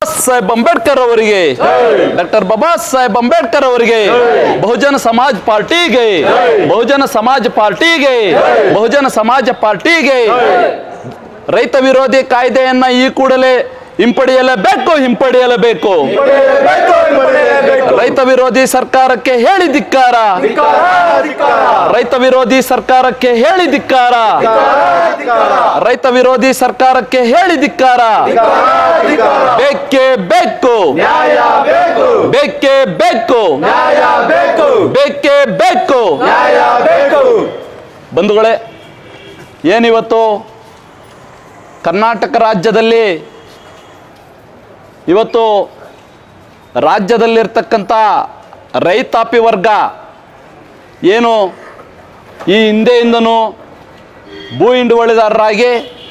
ಸಾಹೇಬ್ ಅಂಬೇಡ್ಕರ್ ಅವರಿಗೆ ಡಾಕ್ಟರ್ ಬಾಬಾ ಸಾಹೇಬ್ ಅಂಬೇಡ್ಕರ್ ಅವರಿಗೆ ಬಹುಜನ ಸಮಾಜ್ ಪಾರ್ಟಿಗೆ ಬಹುಜನ ಸಮಾಜ್ ಪಾರ್ಟಿಗೆ ಬಹುಜನ ಸಮಾಜ ಪಾರ್ಟಿಗೆ ರೈತ ವಿರೋಧಿ ಕಾಯ್ದೆಯನ್ನ ಈ ಕೂಡಲೇ ಹಿಂಪಡೆಯಲೇಬೇಕು ಹಿಂಪಡೆಯಲೇಬೇಕು ರೈತ ವಿರೋಧಿ ಸರ್ಕಾರಕ್ಕೆ ಹೇಳಿ ಧಿಕ್ಕಾರ ರೈತ ವಿರೋಧಿ ಸರ್ಕಾರಕ್ಕೆ ಹೇಳಿ ಧಿಕ್ಕಾರ ರೈತ ವಿರೋಧಿ ಸರ್ಕಾರಕ್ಕೆ ಹೇಳಿ ಧಿಕ್ಕಾರ ಬೇಕೇ ಬೇಕು ಬೇಕೇ ಬೇಕು ಬೇಕೇ ಬೇಕು ಬಂಧುಗಳೇ ಏನಿವತ್ತು ಕರ್ನಾಟಕ ರಾಜ್ಯದಲ್ಲಿ ಇವತ್ತು ರಾಜ್ಯದಲ್ಲಿರ್ತಕ್ಕಂಥ ರೈತಾಪಿ ವರ್ಗ ಏನು ಈ ಹಿಂದೆಯಿಂದನೂ ಭೂ ಹಿಂಡುವಳಿದಾರರಾಗಿ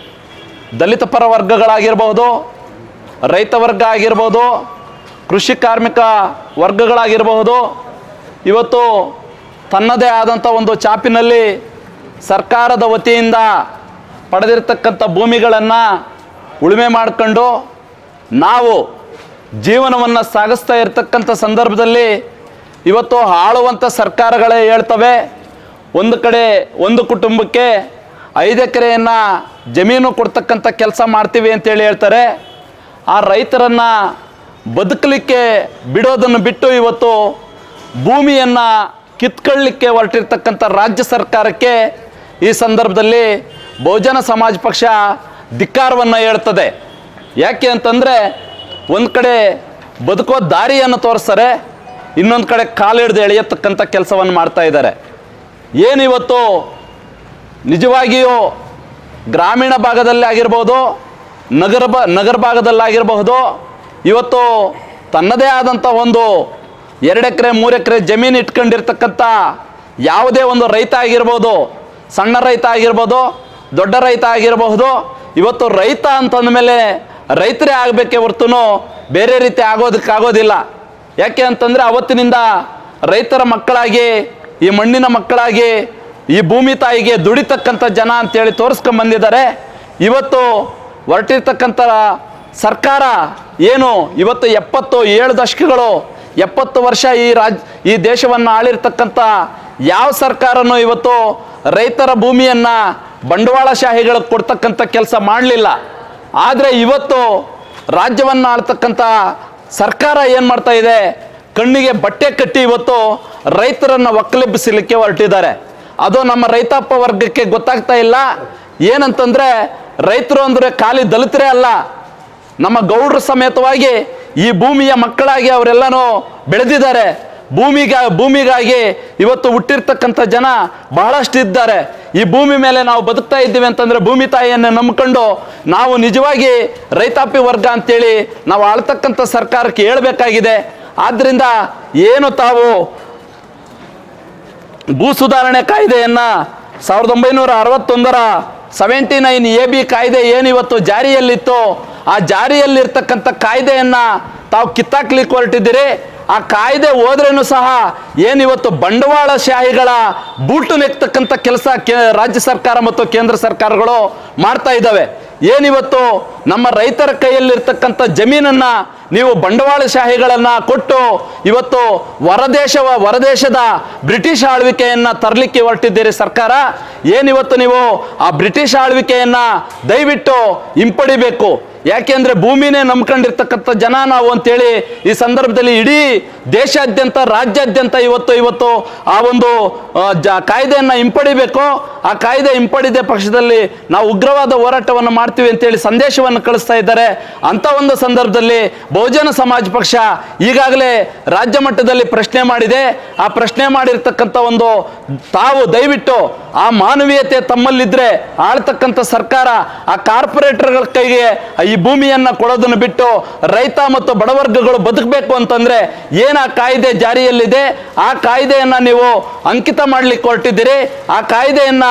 ದಲಿತ ಪರ ವರ್ಗಗಳಾಗಿರ್ಬೋದು ರೈತ ವರ್ಗ ಆಗಿರ್ಬೋದು ಕೃಷಿ ಕಾರ್ಮಿಕ ವರ್ಗಗಳಾಗಿರಬಹುದು ಇವತ್ತು ತನ್ನದೇ ಆದಂಥ ಒಂದು ಚಾಪಿನಲ್ಲಿ ಸರ್ಕಾರದ ವತಿಯಿಂದ ಪಡೆದಿರ್ತಕ್ಕಂಥ ಭೂಮಿಗಳನ್ನು ಉಳುಮೆ ಮಾಡಿಕೊಂಡು ನಾವು ಜೀವನವನ್ನು ಸಾಗಿಸ್ತಾ ಇರತಕ್ಕಂಥ ಸಂದರ್ಭದಲ್ಲಿ ಇವತ್ತು ಆಳುವಂಥ ಸರ್ಕಾರಗಳೇ ಹೇಳ್ತವೆ ಒಂದು ಕಡೆ ಒಂದು ಕುಟುಂಬಕ್ಕೆ ಐದು ಎಕರೆಯನ್ನು ಜಮೀನು ಕೊಡ್ತಕ್ಕಂಥ ಕೆಲಸ ಮಾಡ್ತೀವಿ ಅಂತೇಳಿ ಹೇಳ್ತಾರೆ ಆ ರೈತರನ್ನು ಬದುಕಲಿಕ್ಕೆ ಬಿಡೋದನ್ನು ಬಿಟ್ಟು ಇವತ್ತು ಭೂಮಿಯನ್ನು ಕಿತ್ಕೊಳ್ಳಿಕ್ಕೆ ಹೊರಟಿರ್ತಕ್ಕಂಥ ರಾಜ್ಯ ಸರ್ಕಾರಕ್ಕೆ ಈ ಸಂದರ್ಭದಲ್ಲಿ ಬಹುಜನ ಸಮಾಜ ಪಕ್ಷ ಧಿಕ್ಕಾರವನ್ನು ಹೇಳ್ತದೆ ಯಾಕೆ ಅಂತಂದರೆ ಒಂದು ಕಡೆ ಬದುಕೋ ದಾರಿಯನ್ನು ತೋರಿಸ್ತಾರೆ ಇನ್ನೊಂದು ಕಡೆ ಕಾಲಿಡ್ದು ಎಳೆಯತಕ್ಕಂಥ ಕೆಲಸವನ್ನು ಮಾಡ್ತಾ ಇದ್ದಾರೆ ಏನಿವತ್ತು ನಿಜವಾಗಿಯೂ ಗ್ರಾಮೀಣ ಭಾಗದಲ್ಲಿ ಆಗಿರ್ಬೋದು ನಗರ ಬ ನಗರ ಭಾಗದಲ್ಲಾಗಿರಬಹುದು ಇವತ್ತು ತನ್ನದೇ ಆದಂಥ ಒಂದು ಎರಡು ಎಕರೆ ಮೂರು ಎಕರೆ ಜಮೀನು ಇಟ್ಕೊಂಡಿರ್ತಕ್ಕಂಥ ಯಾವುದೇ ಒಂದು ರೈತ ಆಗಿರ್ಬೋದು ಸಣ್ಣ ರೈತ ಆಗಿರ್ಬೋದು ದೊಡ್ಡ ರೈತ ಆಗಿರಬಹುದು ಇವತ್ತು ರೈತ ಅಂತಂದಮೇಲೆ ರೈತರೇ ಆಗಬೇಕೇ ಹೊರ್ತೂ ಬೇರೆ ರೀತಿ ಆಗೋದಕ್ಕಾಗೋದಿಲ್ಲ ಯಾಕೆ ಅಂತಂದರೆ ಅವತ್ತಿನಿಂದ ರೈತರ ಮಕ್ಕಳಾಗಿ ಈ ಮಣ್ಣಿನ ಮಕ್ಕಳಾಗಿ ಈ ಭೂಮಿ ತಾಯಿಗೆ ದುಡಿತಕ್ಕಂಥ ಜನ ಅಂತೇಳಿ ತೋರಿಸ್ಕೊಂಬಂದಿದ್ದಾರೆ ಇವತ್ತು ಹೊರಟಿರ್ತಕ್ಕಂಥ ಸರ್ಕಾರ ಏನು ಇವತ್ತು ಎಪ್ಪತ್ತು ಏಳು ದಶಕಗಳು ಎಪ್ಪತ್ತು ವರ್ಷ ಈ ರಾಜ್ ಈ ದೇಶವನ್ನು ಆಳಿರ್ತಕ್ಕಂಥ ಯಾವ ಸರ್ಕಾರನೂ ಇವತ್ತು ರೈತರ ಭೂಮಿಯನ್ನು ಬಂಡವಾಳಶಾಹಿಗಳಿಗೆ ಕೊಡ್ತಕ್ಕಂಥ ಕೆಲಸ ಮಾಡಲಿಲ್ಲ ಆದರೆ ಇವತ್ತು ರಾಜ್ಯವನ್ನು ಆಳ್ತಕ್ಕಂಥ ಸರ್ಕಾರ ಏನು ಮಾಡ್ತಾ ಇದೆ ಕಣ್ಣಿಗೆ ಬಟ್ಟೆ ಕಟ್ಟಿ ಇವತ್ತು ರೈತರನ್ನು ಒಕ್ಕಲೆಬ್ಬಿಸಲಿಕ್ಕೆ ಹೊರಟಿದ್ದಾರೆ ಅದು ನಮ್ಮ ರೈತಾಪ ವರ್ಗಕ್ಕೆ ಗೊತ್ತಾಗ್ತಾ ಇಲ್ಲ ಏನಂತಂದ್ರೆ ರೈತರು ಅಂದರೆ ಖಾಲಿ ದಲಿತರೇ ಅಲ್ಲ ನಮ್ಮ ಗೌಡ್ರ ಸಮೇತವಾಗಿ ಈ ಭೂಮಿಯ ಮಕ್ಕಳಾಗಿ ಅವರೆಲ್ಲನೂ ಬೆಳೆದಿದ್ದಾರೆ ಭೂಮಿಗ ಭೂಮಿಗಾಗಿ ಇವತ್ತು ಹುಟ್ಟಿರ್ತಕ್ಕಂಥ ಜನ ಬಹಳಷ್ಟು ಇದ್ದಾರೆ ಈ ಭೂಮಿ ಮೇಲೆ ನಾವು ಬದುಕ್ತಾ ಇದ್ದೀವಿ ಅಂತಂದ್ರೆ ಭೂಮಿ ತಾಯಿಯನ್ನು ನಂಬ್ಕೊಂಡು ನಾವು ನಿಜವಾಗಿ ರೈತಾಪಿ ವರ್ಗ ಅಂತೇಳಿ ನಾವು ಆಳ್ತಕ್ಕಂಥ ಸರ್ಕಾರಕ್ಕೆ ಹೇಳಬೇಕಾಗಿದೆ ಆದ್ದರಿಂದ ಏನು ತಾವು ಭೂ ಸುಧಾರಣೆ ಕಾಯ್ದೆಯನ್ನ ಸಾವಿರದ ಒಂಬೈನೂರ ಅರವತ್ತೊಂದರ ಸೆವೆಂಟಿ ನೈನ್ ಎ ಬಿ ಕಾಯ್ದೆ ಏನಿವತ್ತು ಜಾರಿಯಲ್ಲಿತ್ತು ಆ ಜಾರಿಯಲ್ಲಿರ್ತಕ್ಕಂಥ ಕಾಯ್ದೆಯನ್ನ ತಾವು ಕಿತ್ತಾಕ್ಲಿಕ್ಕೆ ಹೊರಟಿದ್ದೀರಿ ಆ ಕಾಯ್ದೆ ಹೋದ್ರೇನು ಸಹ ಏನಿವತ್ತು ಬಂಡವಾಳಶಾಹಿಗಳ ಬೂಟು ನೆಕ್ತಕ್ಕಂಥ ಕೆಲಸ ಕೇ ರಾಜ್ಯ ಸರ್ಕಾರ ಮತ್ತು ಕೇಂದ್ರ ಸರ್ಕಾರಗಳು ಮಾಡ್ತಾ ಇದ್ದಾವೆ ಏನಿವತ್ತು ನಮ್ಮ ರೈತರ ಕೈಯಲ್ಲಿರ್ತಕ್ಕಂಥ ಜಮೀನನ್ನ ನೀವು ಬಂಡವಾಳಶಾಹಿಗಳನ್ನ ಕೊಟ್ಟು ಇವತ್ತು ಹೊರದೇಶವ ಹೊರದೇಶದ ಬ್ರಿಟಿಷ್ ಆಳ್ವಿಕೆಯನ್ನ ತರಲಿಕ್ಕೆ ಹೊರಟಿದ್ದೀರಿ ಸರ್ಕಾರ ಏನಿವತ್ತು ನೀವು ಆ ಬ್ರಿಟಿಷ್ ಆಳ್ವಿಕೆಯನ್ನ ದಯವಿಟ್ಟು ಹಿಂಪಡಿಬೇಕು ಯಾಕೆಂದ್ರೆ ಭೂಮಿನೇ ನಂಬ್ಕೊಂಡಿರ್ತಕ್ಕಂಥ ಜನ ನಾವು ಅಂತೇಳಿ ಈ ಸಂದರ್ಭದಲ್ಲಿ ಇಡೀ ದೇಶಾದ್ಯಂತ ರಾಜ್ಯಾದ್ಯಂತ ಇವತ್ತು ಇವತ್ತು ಆ ಒಂದು ಆ, ಜ ಕಾಯ್ದೆಯನ್ನ ಹಿಂಪಡಿಬೇಕು ಆ ಕಾಯ್ದೆ ಹಿಂಪಡಿದ ಪಕ್ಷದಲ್ಲಿ ನಾವು ಉಗ್ರವಾದ ಹೋರಾಟವನ್ನು ಮಾಡ್ತೀವಿ ಅಂತೇಳಿ ಸಂದೇಶವನ್ನು ಕಳಿಸ್ತಾ ಇದ್ದಾರೆ ಅಂತ ಒಂದು ಸಂದರ್ಭದಲ್ಲಿ ಬಹುಜನ ಸಮಾಜ ಪಕ್ಷ ಈಗಾಗಲೇ ರಾಜ್ಯ ಮಟ್ಟದಲ್ಲಿ ಪ್ರಶ್ನೆ ಮಾಡಿದೆ ಆ ಪ್ರಶ್ನೆ ಮಾಡಿರ್ತಕ್ಕಂಥ ಒಂದು ತಾವು ದಯವಿಟ್ಟು ಆ ಮಾನವೀಯತೆ ತಮ್ಮಲ್ಲಿದ್ರೆ ಆಳ್ತಕ್ಕಂಥ ಸರ್ಕಾರ ಆ ಕಾರ್ಪೊರೇಟರ್ಗಳ ಕೈಗೆ ಈ ಭೂಮಿಯನ್ನ ಕೊಡೋದನ್ನು ಬಿಟ್ಟು ರೈತ ಮತ್ತು ಬಡವರ್ಗಗಳು ಬದುಕಬೇಕು ಅಂತಂದ್ರೆ ಏನ್ ಆ ಕಾಯ್ದೆ ಜಾರಿಯಲ್ಲಿದೆ ಆ ಕಾಯ್ದೆಯನ್ನ ನೀವು ಅಂಕಿತ ಮಾಡ್ಲಿಕ್ಕೆ ಹೊರಟಿದ್ದೀರಿ ಆ ಕಾಯ್ದೆಯನ್ನ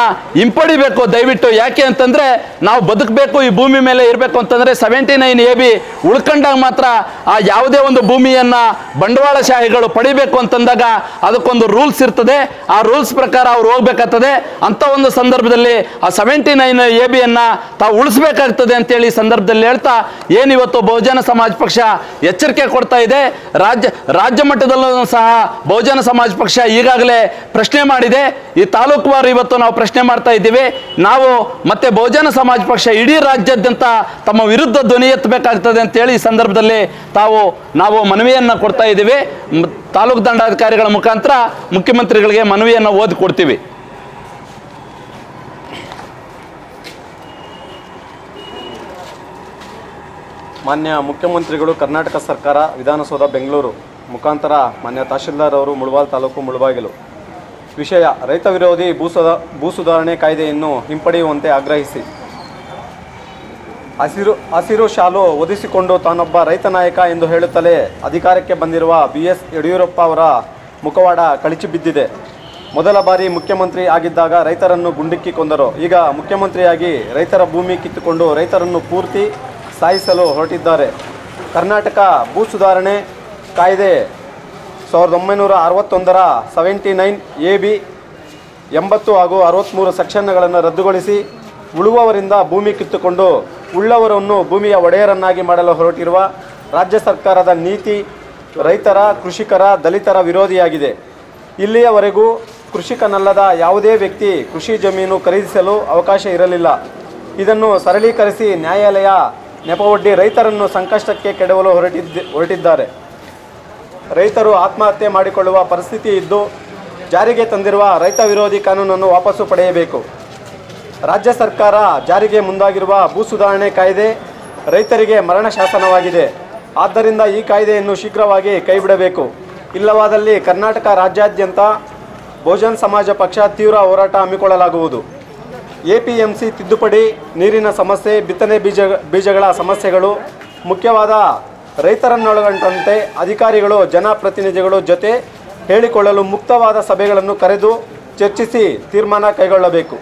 ಹಿಂಪಡಿಬೇಕು ದಯವಿಟ್ಟು ಯಾಕೆ ಅಂತಂದ್ರೆ ನಾವು ಬದುಕಬೇಕು ಈ ಭೂಮಿ ಮೇಲೆ ಇರಬೇಕು ಅಂತಂದ್ರೆ ಸೆವೆಂಟಿ ನೈನ್ ಎ ಬಿ ಉಳ್ಕೊಂಡಾಗ ಮಾತ್ರ ಆ ಯಾವುದೇ ಒಂದು ಭೂಮಿಯನ್ನ ಬಂಡವಾಳಶಾಹಿಗಳು ಪಡಿಬೇಕು ಅಂತಂದಾಗ ಅದಕ್ಕೊಂದು ರೂಲ್ಸ್ ಇರ್ತದೆ ಆ ರೂಲ್ಸ್ ಪ್ರಕಾರ ಅವ್ರು ಹೋಗ್ಬೇಕಾಗ್ತದೆ ಅಂತ ಒಂದು ಸಂದರ್ಭದಲ್ಲಿ ಆ ಸೆವೆಂಟಿ ನೈನ್ ಎ ಬಿಯನ್ನ ತಾವು ಉಳಿಸ್ಬೇಕಾಗ್ತದೆ ಅಂತೇಳಿ ಈ ಸಂದರ್ಭದಲ್ಲಿ ಹೇಳ್ತಾ ಏನಿವತ್ತು ಬಹುಜನ ಸಮಾಜ ಪಕ್ಷ ಎಚ್ಚರಿಕೆ ಕೊಡ್ತಾ ಇದೆ ರಾಜ್ಯ ರಾಜ್ಯ ಮಟ್ಟದಲ್ಲೂ ಸಹ ಬಹುಜನ ಸಮಾಜ ಪಕ್ಷ ಈಗಾಗಲೇ ಪ್ರಶ್ನೆ ಮಾಡಿದೆ ಈ ತಾಲೂಕುವಾರು ಇವತ್ತು ನಾವು ಪ್ರಶ್ನೆ ಮಾಡ್ತಾ ಇದ್ದೀವಿ ನಾವು ಮತ್ತೆ ಬಹುಜನ ಸಮಾಜ ಪಕ್ಷ ಇಡೀ ರಾಜ್ಯಾದ್ಯಂತ ತಮ್ಮ ವಿರುದ್ಧ ಧ್ವನಿ ಎತ್ತಬೇಕಾಗ್ತದೆ ಅಂತೇಳಿ ಈ ಸಂದರ್ಭದಲ್ಲಿ ತಾವು ನಾವು ಮನವಿಯನ್ನು ಕೊಡ್ತಾ ಇದ್ದೀವಿ ಮ್- ತಾಲೂಕು ದಂಡಾಧಿಕಾರಿಗಳ ಮುಖಾಂತರ ಮುಖ್ಯಮಂತ್ರಿಗಳಿಗೆ ಮನವಿಯನ್ನು ಓದಿ ಕೊಡ್ತೀವಿ ಮಾನ್ಯ ಮುಖ್ಯಮಂತ್ರಿಗಳು ಕರ್ನಾಟಕ ಸರ್ಕಾರ ವಿಧಾನಸೌಧ ಬೆಂಗಳೂರು ಮುಖಾಂತರ ಮಾನ್ಯ ತಹಶೀಲ್ದಾರ್ ಅವರು ಮುಳಬಾಲ್ ತಾಲೂಕು ಮುಳಬಾಗಿಲು ವಿಷಯ ರೈತ ವಿರೋಧಿ ಭೂಸುಧ ಭೂ ಸುಧಾರಣೆ ಕಾಯ್ದೆಯನ್ನು ಹಿಂಪಡೆಯುವಂತೆ ಆಗ್ರಹಿಸಿ ಹಸಿರು ಹಸಿರು ಶಾಲು ಒದಿಸಿಕೊಂಡು ತಾನೊಬ್ಬ ರೈತ ನಾಯಕ ಎಂದು ಹೇಳುತ್ತಲೇ ಅಧಿಕಾರಕ್ಕೆ ಬಂದಿರುವ ಬಿ ಎಸ್ ಯಡಿಯೂರಪ್ಪ ಅವರ ಮುಖವಾಡ ಕಳಚಿ ಬಿದ್ದಿದೆ ಮೊದಲ ಬಾರಿ ಮುಖ್ಯಮಂತ್ರಿ ಆಗಿದ್ದಾಗ ರೈತರನ್ನು ಗುಂಡಿಕ್ಕಿ ಕೊಂದರು ಈಗ ಮುಖ್ಯಮಂತ್ರಿಯಾಗಿ ರೈತರ ಭೂಮಿ ಕಿತ್ತುಕೊಂಡು ರೈತರನ್ನು ಪೂರ್ತಿ ಸಾಯಿಸಲು ಹೊರಟಿದ್ದಾರೆ ಕರ್ನಾಟಕ ಭೂ ಸುಧಾರಣೆ ಕಾಯ್ದೆ ಸಾವಿರದ ಒಂಬೈನೂರ ಅರವತ್ತೊಂದರ ಸೆವೆಂಟಿ ನೈನ್ ಎ ಬಿ ಎಂಬತ್ತು ಹಾಗೂ ಅರವತ್ತ್ಮೂರು ಸೆಕ್ಷನ್ಗಳನ್ನು ರದ್ದುಗೊಳಿಸಿ ಉಳುವವರಿಂದ ಭೂಮಿ ಕಿತ್ತುಕೊಂಡು ಉಳ್ಳವರನ್ನು ಭೂಮಿಯ ಒಡೆಯರನ್ನಾಗಿ ಮಾಡಲು ಹೊರಟಿರುವ ರಾಜ್ಯ ಸರ್ಕಾರದ ನೀತಿ ರೈತರ ಕೃಷಿಕರ ದಲಿತರ ವಿರೋಧಿಯಾಗಿದೆ ಇಲ್ಲಿಯವರೆಗೂ ಕೃಷಿಕನಲ್ಲದ ಯಾವುದೇ ವ್ಯಕ್ತಿ ಕೃಷಿ ಜಮೀನು ಖರೀದಿಸಲು ಅವಕಾಶ ಇರಲಿಲ್ಲ ಇದನ್ನು ಸರಳೀಕರಿಸಿ ನ್ಯಾಯಾಲಯ ನೆಪವೊಡ್ಡಿ ರೈತರನ್ನು ಸಂಕಷ್ಟಕ್ಕೆ ಕೆಡವಲು ಹೊರಟಿದ್ದ ಹೊರಟಿದ್ದಾರೆ ರೈತರು ಆತ್ಮಹತ್ಯೆ ಮಾಡಿಕೊಳ್ಳುವ ಪರಿಸ್ಥಿತಿ ಇದ್ದು ಜಾರಿಗೆ ತಂದಿರುವ ರೈತ ವಿರೋಧಿ ಕಾನೂನನ್ನು ವಾಪಸ್ಸು ಪಡೆಯಬೇಕು ರಾಜ್ಯ ಸರ್ಕಾರ ಜಾರಿಗೆ ಮುಂದಾಗಿರುವ ಭೂ ಸುಧಾರಣೆ ಕಾಯ್ದೆ ರೈತರಿಗೆ ಮರಣ ಶಾಸನವಾಗಿದೆ ಆದ್ದರಿಂದ ಈ ಕಾಯ್ದೆಯನ್ನು ಶೀಘ್ರವಾಗಿ ಕೈಬಿಡಬೇಕು ಇಲ್ಲವಾದಲ್ಲಿ ಕರ್ನಾಟಕ ರಾಜ್ಯಾದ್ಯಂತ ಬಹುಜನ್ ಸಮಾಜ ಪಕ್ಷ ತೀವ್ರ ಹೋರಾಟ ಹಮ್ಮಿಕೊಳ್ಳಲಾಗುವುದು ಎಪಿಎಂಸಿ ತಿದ್ದುಪಡಿ ನೀರಿನ ಸಮಸ್ಯೆ ಬಿತ್ತನೆ ಬೀಜ ಬೀಜಗಳ ಸಮಸ್ಯೆಗಳು ಮುಖ್ಯವಾದ ರೈತರನ್ನೊಳಗೊಂಡಂತೆ ಅಧಿಕಾರಿಗಳು ಜನಪ್ರತಿನಿಧಿಗಳು ಜೊತೆ ಹೇಳಿಕೊಳ್ಳಲು ಮುಕ್ತವಾದ ಸಭೆಗಳನ್ನು ಕರೆದು ಚರ್ಚಿಸಿ ತೀರ್ಮಾನ ಕೈಗೊಳ್ಳಬೇಕು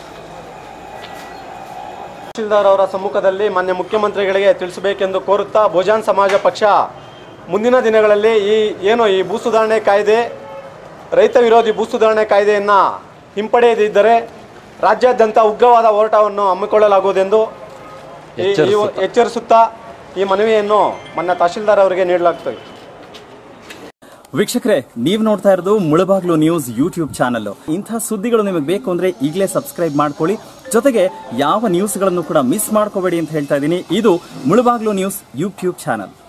ತಹಶೀಲ್ದಾರ್ ಅವರ ಸಮ್ಮುಖದಲ್ಲಿ ಮಾನ್ಯ ಮುಖ್ಯಮಂತ್ರಿಗಳಿಗೆ ತಿಳಿಸಬೇಕೆಂದು ಕೋರುತ್ತಾ ಬಹುಜನ್ ಸಮಾಜ ಪಕ್ಷ ಮುಂದಿನ ದಿನಗಳಲ್ಲಿ ಈ ಏನು ಈ ಭೂ ಸುಧಾರಣೆ ಕಾಯ್ದೆ ರೈತ ವಿರೋಧಿ ಭೂ ಸುಧಾರಣೆ ಕಾಯ್ದೆಯನ್ನು ಹಿಂಪಡೆಯದಿದ್ದರೆ ರಾಜ್ಯಾದ್ಯಂತ ಉಗ್ರವಾದ ಹೋರಾಟವನ್ನು ಹಮ್ಮಿಕೊಳ್ಳಲಾಗುವುದೆಂದು ಈ- ಈ ಎಚ್ಚರಿಸುತ್ತಾ. ಎಚ್ಚರಿಸುತ್ತಾ ಈ ಮನವಿಯನ್ನು ಮಾನ್ಯ ತಹಶೀಲ್ದಾರ್ ಅವರಿಗೆ ನೀಡಲಾಗ್ತದೆ ವೀಕ್ಷಕರೇ ನೀವು ನೋಡ್ತಾ ಇರೋದು ಮುಳಬಾಗ್ಲು ನ್ಯೂಸ್ ಯೂಟ್ಯೂಬ್ ಚಾನಲ್ ಇಂಥ ಸುದ್ದಿಗಳು ನಿಮಗೆ ಬೇಕು ಅಂದ್ರೆ ಈಗಲೇ ಸಬ್ಸ್ಕ್ರೈಬ್ ಮಾಡ್ಕೊಳ್ಳಿ ಜೊತೆಗೆ ಯಾವ ನ್ಯೂಸ್ಗಳನ್ನು ಕೂಡ ಮಿಸ್ ಮಾಡ್ಕೋಬೇಡಿ ಅಂತ ಹೇಳ್ತಾ ಇದ್ದೀನಿ ಇದು ಮುಳಬಾಗ್ಲು ನ್ಯೂಸ್ ಯೂಟ್ಯೂಬ್ ಚಾನಲ್